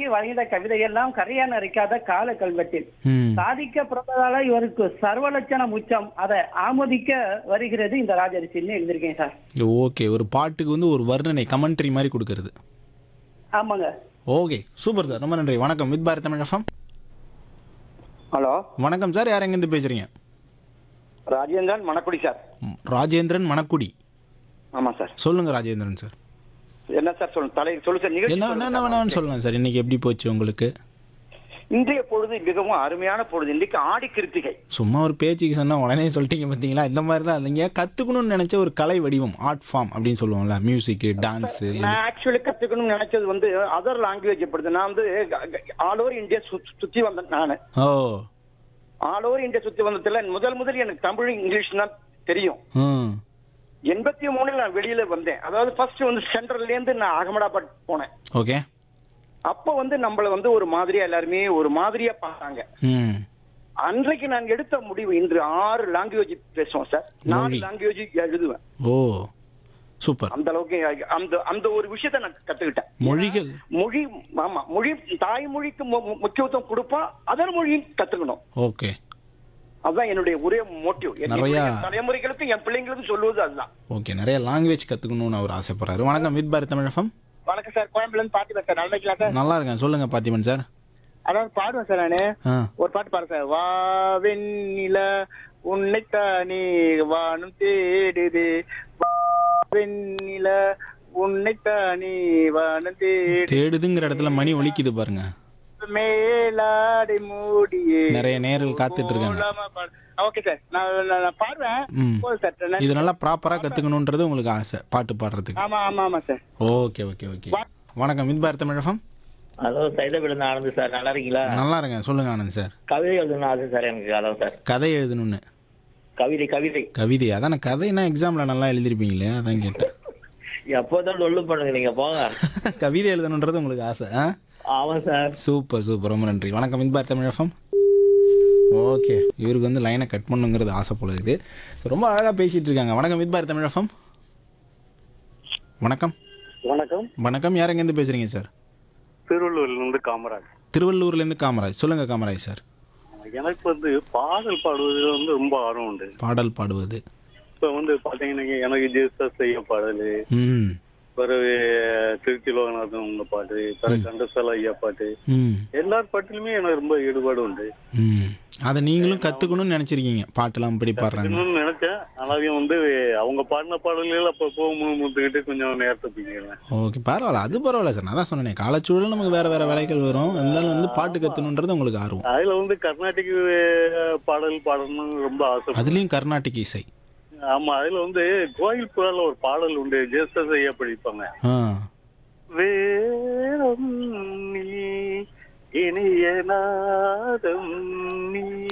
வாங்கி வரைந்த கவிதையெல்லாம் கரையான் அரைக்காத கால கல்வெட்டில் ம் சாதிக்க பிறந்ததால இவருக்கு சர்வலட்சணம் உச்சம் அதை ஆமோதிக்க வருகிறது இந்த ராஜரிசின்னு எழுதியிருக்கேன் சார் ஓகே ஒரு பாட்டுக்கு வந்து ஒரு வர்ணனை கமெண்ட்ரி மாதிரி கொடுக்கறது ஆமாங்க ஓகே சூப்பர் சார் ரொம்ப நன்றி வணக்கம் with Bharat Tamil FM hello வணக்கம் சார் யார் எங்கேருந்து பேசுறீங்க ராஜேந்திரன் மணக்குடி சார் ம், ராஜேந்திரன் மணக்குடி ஆமா சார் சொல்லுங்க ராஜேந்திரன் சார் என்ன சார் சொல்லு தலை சொல்லு சார் நிகழ்ச்சி என்ன என்ன என்ன வேணாலும் சொல்லலாம் சார் இன்னைக்கு எப்படி போச்சு உங்களுக்கு இன்றைய பொழுது மிகவும் அருமையான பொழுது இன்றைக்கு ஆடி கிருத்திகை சும்மா ஒரு பேச்சுக்கு சொன்னா உடனே சொல்லிட்டீங்க பார்த்தீங்களா இந்த மாதிரி தான் இல்லைங்க கற்றுக்கணும்னு நினைச்ச ஒரு கலை வடிவம் ஆர்ட் ஃபார்ம் அப்படின்னு சொல்லுவோம்ல மியூசிக்கு டான்ஸு நான் ஆக்சுவலி கத்துக்கணும்னு நினைச்சது வந்து அதர் லாங்குவேஜ் படுது நான் வந்து ஆல் ஓவர் இந்தியா சுத்தி வந்தேன் நானு ஓ ஆல் ஓவர் இந்தியா சுத்தி வந்ததுல முதல் முதல் எனக்கு தமிழ் இங்கிலீஷ் தான் தெரியும் ம் எண்பத்தி மூணுல நான் வெளியில வந்தேன் அதாவது ஃபர்ஸ்ட் வந்து சென்ட்ரல்ல இருந்து நான் அகமதாபாத் போனேன் ஓகே அப்ப வந்து நம்மள வந்து ஒரு மாதிரியா எல்லாருமே ஒரு மாதிரியா பார்த்தாங்க ம் அன்றைக்கு நான் எடுத்த முடிவு இன்று ஆறு லாங்குவேஜ் பேசுவோம் சார் நாலு மொழி. லாங்குவேஜ் எழுதுவேன் ஓ சூப்பர் அந்த அளவுக்கு அந்த அந்த ஒரு விஷயத்தை நான் கத்துக்கிட்டேன் மொழிகள் மொழி ஆமா மொழி தாய்மொழிக்கு மு- மு- முக்கியத்துவம் கொடுப்போம் அதர் மொழியும் கத்துக்கணும் ஓகே அதுதான் என்னுடைய ஒரே மோட்டிவ் நிறைய- தலைமுறைகளுக்கும் என் பிள்ளைங்களுக்கும் சொல்லுவது அதுதான் ஓகே நிறைய லாங்குவேஜ் கற்றுக்கணும்னு அவர் ஆசைப்படுறாரு வணக்கம் வித் பாரத் தமிழ் எஃப்எம் வணக்கம் சார் கோயம்புல இருந்து பாட்டி சார் நல்லா இருக்கலாம் சார் நல்லா இருக்கேன் சொல்லுங்க பாத்திமன் சார் அதாவது பாடுவேன் சார் நானு ஆ ஒரு பாட்டு பாரு சார் வா வெண்ணில உன்னைத்தானே வானம் தேடுது வா வெண்ணில உன்னைத்தானே வானம் தேடு தேடுதுங்கிற இடத்துல மணி ஒலிக்குது பாருங்க மேலாடை மூடியே நிறைய நேர்கள் காத்துட்டு இருக்காங்க ஓகே சார் நான் நான் நான் பாடுவேன் ம் போதும் சார் நான் இது நல்லா ப்ராப்பராக கற்றுக்கணுன்றது உங்களுக்கு ஆசை பாட்டு பாடுறதுக்கு ஆமா ஆமா ஆமா சார் ஓகே ஓகே ஓகே வணக்கம் with Bharat Tamil FM hello Saidapet Anand sir நல்லா இருக்கீங்களா நல்லா இருக்கேன் சொல்லுங்க ஆனந்த் சார் கவிதை எழுதணும் ஆசை சார் எனக்கு அதான் சார் கதை எழுதணும்னு கவிதை கவிதை கவிதை அதான் கதைனா எக்ஸாமில் நல்லா எழுதிருப்பீங்களே அதான் கேட்டேன் எப்போதான் டொல்லு பண்ணுங்க நீங்க போங்க கவிதை எழுதணுன்றது உங்களுக்கு ஆசை ஆ ஆமா சார் சூப்பர் சூப்பர் ரொம்ப நன்றி வணக்கம் with Bharat Tamil FM okay இவருக்கு வந்து லைனை கட் பண்ணுங்கிறது ஆசை போல இருக்குது ரொம்ப அழகாக பேசிட்டு இருக்காங்க வணக்கம் வித் பாரத் தமிழ் எஃப்எம் வணக்கம் வணக்கம் வணக்கம் யார் எங்கேருந்து பேசுகிறீங்க சார் திருவள்ளூர்ல இருந்து காமராஜ் திருவள்ளூர்லேருந்து காமராஜ் சொல்லுங்கள் காமராஜ் சார் எனக்கு வந்து பாடல் பாடுவதில் வந்து ரொம்ப ஆர்வம் உண்டு பாடல் பாடுவது இப்ப வந்து பாத்தீங்கன்னா எனக்கு ஜேசஸ் செய்ய பாடல் ம் பிறகு திருச்சி லோகநாதன் உங்க பாட்டு பிறகு கண்டசால ஐயா பாட்டு ம் எல்லார் பாட்டிலுமே எனக்கு ரொம்ப ஈடுபாடு உண்டு ம் அதை நீங்களும் கற்றுக்கணும்னு நினச்சிருக்கீங்க பாட்டெல்லாம் இப்படி பாடுறாங்க இன்னும் நினைச்சேன் ஆனாலும் வந்து அவங்க பாடின பாடல்கள் அப்பப்போ முத்துக்கிட்டு கொஞ்சம் நேரத்தை பிடிக்கிறேன் ஓகே பரவாயில்ல அது பரவாயில்ல சார் நான் தான் சொன்னேன் காலச்சூழல் நமக்கு வேறு வேறு வேலைகள் வரும் இருந்தாலும் வந்து பாட்டு கற்றுணுன்றது உங்களுக்கு ஆர்வம் அதுல வந்து கர்நாடிக் அஹ், பாடல் பாடணும்னு ரொம்ப ஆசை அதுலேயும் கர்நாடிக் இசை ஆமா அதுல வந்து கோயில் புறால ஒரு பாடல் உண்டு ஜேசஸ் ஐயா படிப்பாங்க ஆ வேறம் நீ இனிய நாதம் நீ